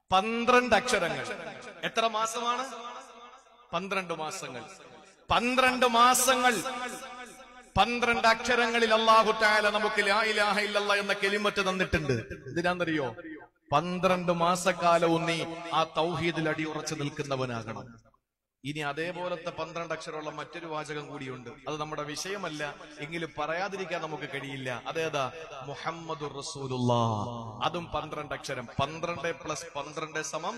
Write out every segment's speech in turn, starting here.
പന്ത്രണ്ട് അക്ഷരങ്ങൾ എത്ര മാസമാണ് പന്ത്രണ്ട് മാസങ്ങൾ പന്ത്രണ്ട് മാസങ്ങൾ പന്ത്രണ്ട് അക്ഷരങ്ങളിൽ അള്ളാഹു താല നമുക്ക് ലാ ഇലാഹ ഇല്ലല്ലാ എന്ന കെലിമറ്റ് തന്നിട്ടുണ്ട് എന്തിനാന്നറിയോ പന്ത്രണ്ട് മാസക്കാലവും നീ ആ തൗഹീദിൽ അടിയുറച്ചു നിൽക്കുന്നവനാകണം ഇനി അതേപോലത്തെ പന്ത്രണ്ട് അക്ഷരമുള്ള മറ്റൊരു വാചകം കൂടിയുണ്ട് അത് നമ്മുടെ വിഷയമല്ല എങ്കിലും പറയാതിരിക്കാൻ നമുക്ക് കഴിയില്ല അതേതാ മുഹമ്മദ് റസൂലുള്ള അതും പന്ത്രണ്ട് അക്ഷരം പന്ത്രണ്ട് പ്ലസ് പന്ത്രണ്ട് സമം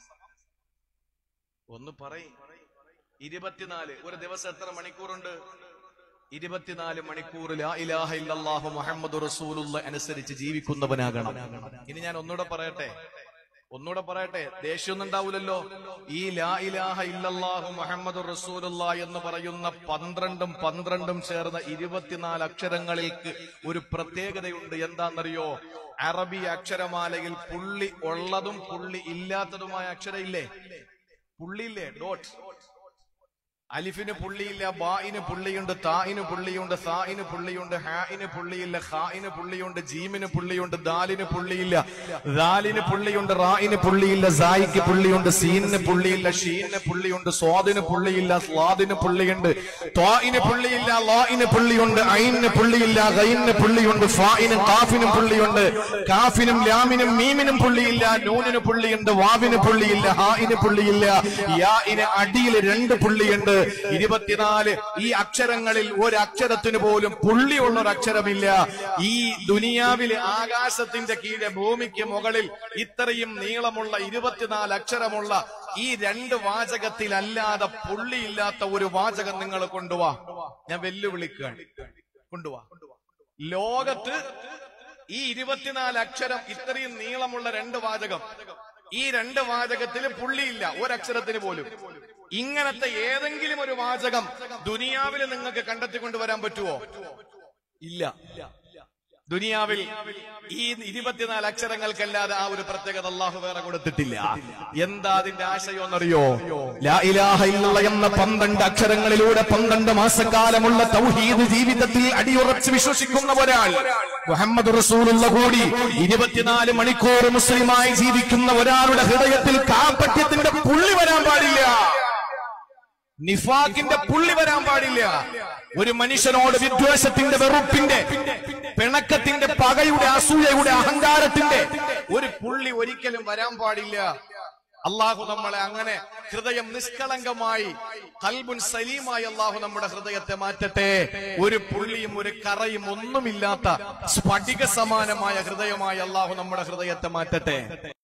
ഒന്ന് പറയും ഇരുപത്തിനാല് ഒരു ദിവസം എത്ര മണിക്കൂറുണ്ട് ഇരുപത്തിനാല് മണിക്കൂർ ലാ ഇലാഹ ഇല്ലല്ലാഹു മുഹമ്മദ് റസൂലുള്ള അനുസരിച്ച് ജീവിക്കുന്നവനാകണം ഇനി ഞാൻ ഒന്നുകൂടെ പറയട്ടെ ഒന്നുകൂടെ പറയട്ടെ ദേഷ്യമൊന്നും ഉണ്ടാവൂലല്ലോ ഈ ലാ ഇലാഹ ഇല്ലല്ലാഹു മുഹമ്മദ് റസൂലുള്ള എന്ന് പറയുന്ന പന്ത്രണ്ടും പന്ത്രണ്ടും ചേർന്ന ഇരുപത്തിനാല് അക്ഷരങ്ങൾക്ക് ഒരു പ്രത്യേകതയുണ്ട് എന്താണെന്നറിയോ അറബി അക്ഷരമാലയിൽ പുള്ളി ഉള്ളതും പുള്ളി ഇല്ലാത്തതുമായ അക്ഷരം ഇല്ലേ പുള്ളിയില്ലേ ഡോട്ട് അലിഫിന് പുള്ളിയില്ല ബായിന് പുള്ളിയുണ്ട് തായിന് പുള്ളിയുണ്ട് സായിന് പുള്ളിയുണ്ട് ഹായിന് പുള്ളിയില്ല ഖായിന് പുള്ളിയുണ്ട് ജീമിന് പുള്ളിയുണ്ട് ദാലിന് പുള്ളിയില്ല ദാലിന് പുള്ളിയുണ്ട് റായിന് പുള്ളിയില്ല സായിക്ക് പുള്ളിയുണ്ട് സീനിന് പുള്ളിയില്ല ഷീനിന് പുള്ളിയുണ്ട് സ്വാദിന് പുള്ളിയില്ല സ്വാദിന് പുള്ളിയുണ്ട് ത്വായിന് പുള്ളിയില്ല ലായിന് പുള്ളിയുണ്ട് ഐനിന് പുള്ളിയില്ല ഗൈനിന് പുള്ളിയുണ്ട് ഫായിനും കാഫിനും പുള്ളിയുണ്ട് കാഫിനും ലാമിനും മീമിനും പുള്ളിയില്ല നൂനിന് പുള്ളിയുണ്ട് വാവിന് പുള്ളിയില്ല ഹായിന് പുള്ളിയില്ല യാഇന് അടിയിൽ രണ്ട് പുള്ളിയുണ്ട് ഇരുപത്തിനാല് ഈ അക്ഷരങ്ങളിൽ ഒരു അക്ഷരത്തിന് പോലും പുള്ളിയുള്ള ഒരു അക്ഷരമില്ല ഈ ദുനിയാവിലെ ആകാശത്തിന്റെ കീഴെ ഭൂമിക്ക് മുകളിൽ ഇത്രയും നീളമുള്ള ഇരുപത്തിനാല് അക്ഷരമുള്ള ഈ രണ്ട് വാചകത്തിലല്ലാതെ പുള്ളിയില്ലാത്ത ഒരു വാചകം നിങ്ങൾ കൊണ്ടുവാ ഞാൻ വെല്ലുവിളിക്കുകയാണ് കൊണ്ടുവാ ലോകത്ത് ഈ ഇരുപത്തിനാല് അക്ഷരം ഇത്രയും നീളമുള്ള രണ്ട് വാചകം ഈ രണ്ട് വാചകത്തിൽ പുള്ളിയില്ല ഒരക്ഷരത്തിന് പോലും ഇങ്ങനത്തെ ഏതെങ്കിലും ഒരു വാചകം ദുനിയാവിൽ നിങ്ങൾക്ക് കണ്ടെത്തിക്കൊണ്ടുവരാൻ പറ്റുമോ ഇല്ല ദുനിയാവിൽ ഈ ഇരുപത്തിനാല് അക്ഷരങ്ങൾക്കല്ലാതെ ആ ഒരു പ്രത്യേകത അള്ളാഹു വേറെ കൊടുത്തിട്ടില്ല എന്താ അതിന്റെ ആശയം എന്നറിയോ ലാ ഇലാഹ ഇല്ലല്ലാഹ് എന്ന പന്ത്രണ്ട് അക്ഷരങ്ങളിലൂടെ പന്ത്രണ്ട് മാസക്കാലമുള്ള തൗഹീദ് ജീവിതത്തിൽ അടിയുറച്ച് വിശ്വസിക്കുന്ന ഒരാൾ മുഹമ്മദ് റസൂലുള്ള കൂടി ഇരുപത്തിനാല് മണിക്കൂർ മുസ്ലിമായി ജീവിക്കുന്ന ഒരാളുടെ ഹൃദയത്തിൽ കാപ്പറ്റ്യത്തിന്റെ പുള്ളി വരാൻ പാടില്ല നിഫാഖിന്റെ പുള്ളി വരാൻ പാടില്ല ഒരു മനുഷ്യനോട് വിദ്വേഷത്തിന്റെ വെറുപ്പിന്റെ പിണക്കത്തിന്റെ പകയുടെ അസൂയയുടെ അഹങ്കാരത്തിന്റെ ഒരു പുള്ളി ഒരിക്കലും വരാൻ പാടില്ല അള്ളാഹു നമ്മളെ അങ്ങനെ ഹൃദയം നിഷ്കളങ്കമായി കൽബുൻ സലീമായി അള്ളാഹു നമ്മുടെ ഹൃദയത്തെ മാറ്റട്ടെ ഒരു പുള്ളിയും ഒരു കറയും ഒന്നുമില്ലാത്ത സ്ഫടിക സമാനമായ ഹൃദയമായി അള്ളാഹു നമ്മുടെ ഹൃദയത്തെ മാറ്റട്ടെ